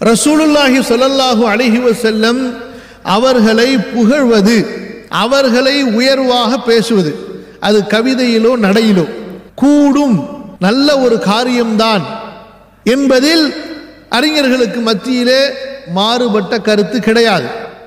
ரசூலுல்லாஹி ஸல்லல்லாஹு அலைஹி வஸல்லம் அவர்களை புகழ்வது அவர்களை உயர்வாக பேசுவது அது கவிதையிலோ நடையிலோ கூடும் நல்ல ஒரு காரியம்தான் என்பதில் அறிஞர்களுக்கு மத்தியிலே மாறுபட்ட கருத்து கிடையாது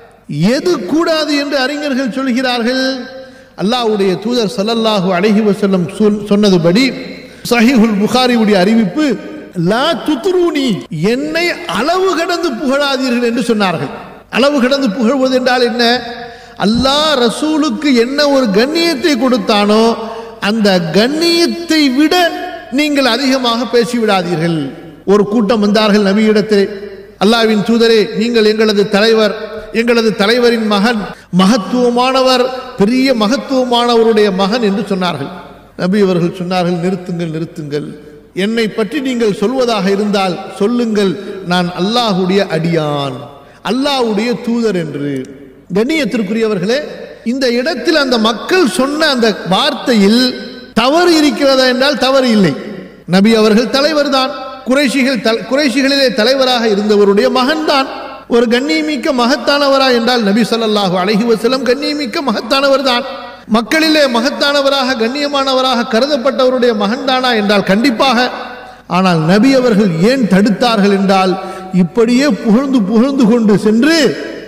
எது கூடாது என்று அறிஞர்கள் சொல்கிறார்கள் அல்லாஹ்வுடைய தூதர் ஸல்லல்லாஹு அலைஹி வஸல்லம் சொல்- சொன்னதுபடி சஹீஹுல் புகாரியுடைய அறிவிப்பு லா துத்ரூனி என்னை அளவு கடந்து புகழாதீர்கள் என்று சொன்னார்கள் அளவு கடந்து புகழ்வது என்றால் என்ன அல்லாஹ் ரசூலுக்கு என்ன ஒரு கண்ணியத்தை கொடுத்தானோ அந்த கண்ணியத்தை விட நீங்கள் அதிகமாக பேசிவிடாதீர்கள் ஒரு கூட்டம் வந்தார்கள் நபியிடத்தில் அல்லாவின் தூதரே நீங்கள் எங்களது தலைவர் எங்களது தலைவரின் மகன் மகத்துவமானவர் பெரிய மகத்துவமானவருடைய மகன் என்று சொன்னார்கள் நபி அவர்கள் சொன்னார்கள் நிறுத்துங்கள் நிறுத்துங்கள் என்னை பற்றி நீங்கள் சொல்வதாக இருந்தால் சொல்லுங்கள் நான் அல்லாஹுடைய அடியான் அல்லாஹ்வுடைய தூதர் என்று கண்ணியத்திற்குரியவர்களே இந்த இடத்தில் அந்த மக்கள் சொன்ன அந்த வார்த்தையில் தவறு இருக்கிறதா என்றால் தவறு இல்லை நபி அவர்கள் தலைவர் தான் குறைஷிகள் தல்- குறைஷிகளிலே தலைவராக இருந்தவருடைய மகன்தான் ஒரு கண்ணியமிக்க மகத்தானவரா என்றால் நபி ஸல்லல்லாஹு அலைஹி வஸல்லம் கண்ணியமிக்க மகத்தானவர் தான் மக்களிலே மகத்தானவராக கண்ணியமானவராக கருதப்பட்டவருடைய மகன்தானா என்றால் கண்டிப்பாக ஆனால் நபி அவர்கள் ஏன் தடுத்தார்கள் என்றால் இப்படியே புகழ்ந்து புகழ்ந்து கொண்டு சென்று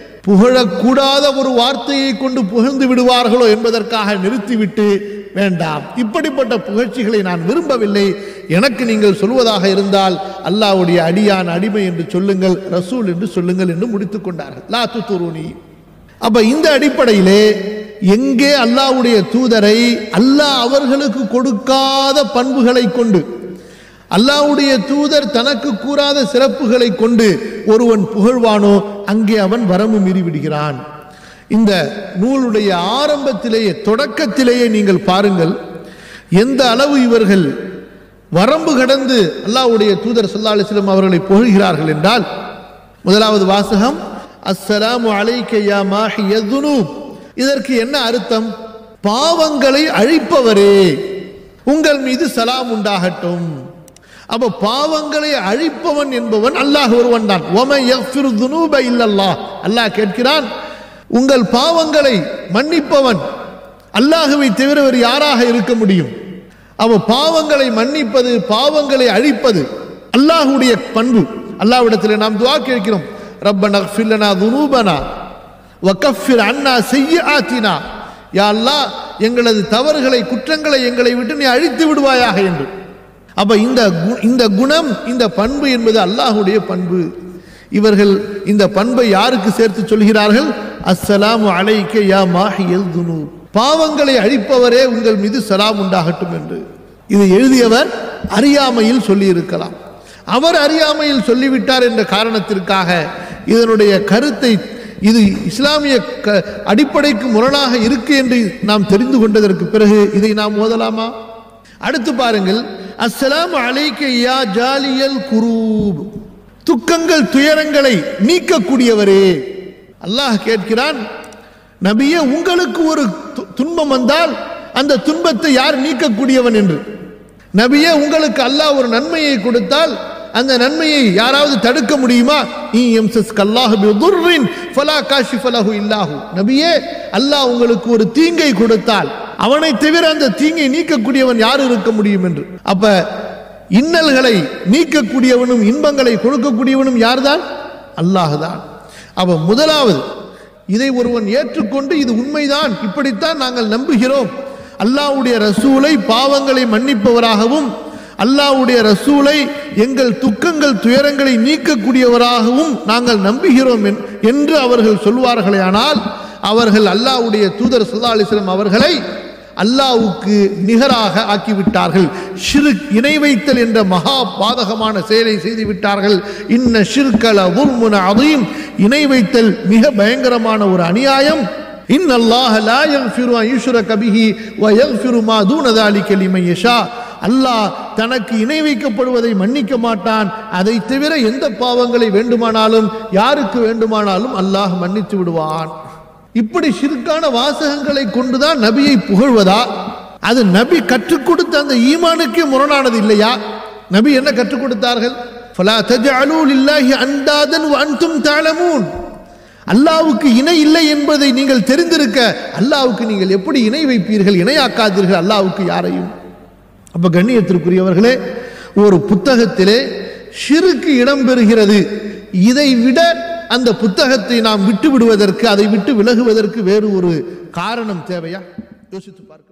புகழக்கூடாத ஒரு வார்த்தையை கொண்டு புகழ்ந்து விடுவார்களோ என்பதற்காக நிறுத்திவிட்டு வேண்டாம் இப்படிப்பட்ட புகழ்ச்சிகளை நான் விரும்பவில்லை எனக்கு நீங்கள் சொல்வதாக இருந்தால் அல்லாஹ்வுடைய அடியான் அடிமை என்று சொல்லுங்கள் ரசூல் என்று சொல்லுங்கள் என்று முடித்துக் கொண்டார்கள் லா துத்துருனி அப்ப இந்த அடிப்படையிலே எங்கே அல்லாஹ்வுடைய தூதரை அல்லாஹ் அவர்களுக்கு கொடுக்காத பண்புகளை கொண்டு அல்லாஹ்வுடைய தூதர் தனக்கு கூறாத சிறப்புகளை கொண்டு ஒருவன் புகழ்வானோ அங்கே அவன் வரம்பு மீறி விடுகிறான் இந்த நூலுடைய ஆரம்பத்திலேயே தொடக்கத்திலேயே நீங்கள் பாருங்கள் எந்த அளவு இவர்கள் வரம்பு கடந்து அல்லாஹ்வுடைய தூதர் ஸல்லல்லாஹு அலைஹி வஸல்லம் அவர்களை புகழ்கிறார்கள் என்றால் முதலாவது வாசகம் அஸ்ஸலாமு அலைக்க யா மாஹிய துனூப் இதற்கு என்ன அர்த்தம் பாவங்களை அழிப்பவரே உங்கள் மீது சலாம் உண்டாகட்டும் அப்ப பாவங்களை அழிப்பவன் என்பவன் அல்லாஹ் ஒருவன் தான் ஒம யஃபிரு துனூப இல்லல்லாஹ் அல்லாஹ் கேட்கிறான் உங்கள் பாவங்களை மன்னிப்பவன் அல்லாஹுவை தவிர வேறு யாராக இருக்க முடியும் அவ பாவங்களை மன்னிப்பது பாவங்களை அழிப்பது அல்லாஹ்வுடைய பண்பு அல்லாஹ்விடத்தில் நாம் துஆ கேட்கிறோம் ரப்பனா ஃபில்லனா துனூபனா வக்கஃபிர் அண்ணா செய்ய ஆத்தினா யா அல்லாஹ் எங்களது தவறுகளை குற்றங்களை எங்களை விட்டு நீ அழித்து விடுவாயாக என்று அப்ப இந்த கு- இந்த குணம் இந்த பண்பு என்பது அல்லாஹ்வுடைய பண்பு இவர்கள் இந்த பண்பை யாருக்கு சேர்த்து சொல்கிறார்கள் அஸ்ஸலாமு அலைக்க யா மாஹியல் துனூப் பாவங்களை அழிப்பவரே உங்கள் மீது சலாம் உண்டாகட்டும் என்று இது எழுதியவர் அறியாமையில் சொல்லியிருக்கலாம் அவர் அறியாமையில் சொல்லிவிட்டார் என்ற காரணத்திற்காக இதனுடைய கருத்தை இது இஸ்லாமிய க- அடிப்படைக்கு முரணாக இருக்கு என்று நாம் தெரிந்து கொண்டதற்கு பிறகு இதை நாம் ஓதலாமா அடுத்து பாருங்கள் அஸ்ஸலாமு அலைக்க யா ஜாலியல் குரூப் துக்கங்கள் துயரங்களை நீக்கக்கூடியவரே அல்லாஹ் கேட்கிறான் நபியே உங்களுக்கு ஒரு து- துன்பம் வந்தால் அந்த துன்பத்தை யார் நீக்கக்கூடியவன் என்று நபியே உங்களுக்கு அல்லாஹ் ஒரு நன்மையை கொடுத்தால் அந்த நன்மையை யாராவது தடுக்க முடியுமா நீ எம்சஸ் கல்லாஹு பிதுர்ரின் ஃபலா காஷிஃப லஹு இல்லாஹு நபியே அல்லாஹ் உங்களுக்கு ஒரு தீங்கை கொடுத்தால் அவனை தவிர அந்த தீங்கை நீக்கக்கூடியவன் யார் இருக்க முடியும் என்று அப்ப இன்னல்களை நீக்கக்கூடியவனும் இன்பங்களை கொடுக்கக்கூடியவனும் யார்தான் அல்லாஹ் தான் அவ முதலாவது இதை ஒருவன் ஏற்றுக்கொண்டு இது உண்மைதான் இப்படித்தான் நாங்கள் நம்புகிறோம் அல்லாஹ்வுடைய ரசூலை பாவங்களை மன்னிப்பவராகவும் அல்லாஹ்வுடைய ரசூலை எங்கள் துக்கங்கள் துயரங்களை நீக்கக்கூடியவராகவும் நாங்கள் நம்புகிறோம் என்- என்று அவர்கள் சொல்வார்களே ஆனால் அவர்கள் அல்லாஹ்வுடைய தூதர் ஸல்லல்லாஹு அலைஹி வஸல்லம் அவர்களை அல்லாஹ்வுக்கு நிகராக ஆக்கிவிட்டார்கள் ஷிர்க் இணை வைத்தல் என்ற மகா பாதகமான செயலை செய்து விட்டார்கள் இன்ன ஷிர்கல உர்முன அதீம் இணை வைத்தல் மிக பயங்கரமான ஒரு அநியாயம் இன் அல்லாஹ் லா யக்ஃபிரு அன் யுஷ்ரக பிஹி வ யக்ஃபிரு மா தூன ذلك லிமன் யஷா அல்லாஹ் தனக்கு இணை வைக்கப்படுவதை மன்னிக்க மாட்டான் அதை தவிர எந்த பாவங்களை வேண்டுமானாலும் யாருக்கு வேண்டுமானாலும் அல்லாஹ் மன்னித்து விடுவான் இப்படி சிறுக்கான வாசகங்களை கொண்டுதான் நபியை புகழ்வதா அது நபி கற்றுக் கொடுத்த அந்த ஈமானுக்கே முரணானது இல்லையா நபி என்ன கற்றுக் கொடுத்தார்கள் ஃபலா தஜஅலூ லில்லாஹி அண்டாதன் வ அன்தும் தஅலமூன் அல்லாவுக்கு இணை இல்லை என்பதை நீங்கள் தெரிந்திருக்க அல்லாவுக்கு நீங்கள் எப்படி இணை வைப்பீர்கள் இணையாக்காதீர்கள் அல்லாவுக்கு யாரையும் அப்ப கண்ணியத்திற்குரியவர்களே ஒரு புத்தகத்திலே ஷிருக்கு இடம்பெறுகிறது இதை விட அந்த புத்தகத்தை நாம் விட்டு விடுவதற்கு அதை விட்டு விலகுவதற்கு வேறு ஒரு காரணம் தேவையா யோசித்து பார்க்க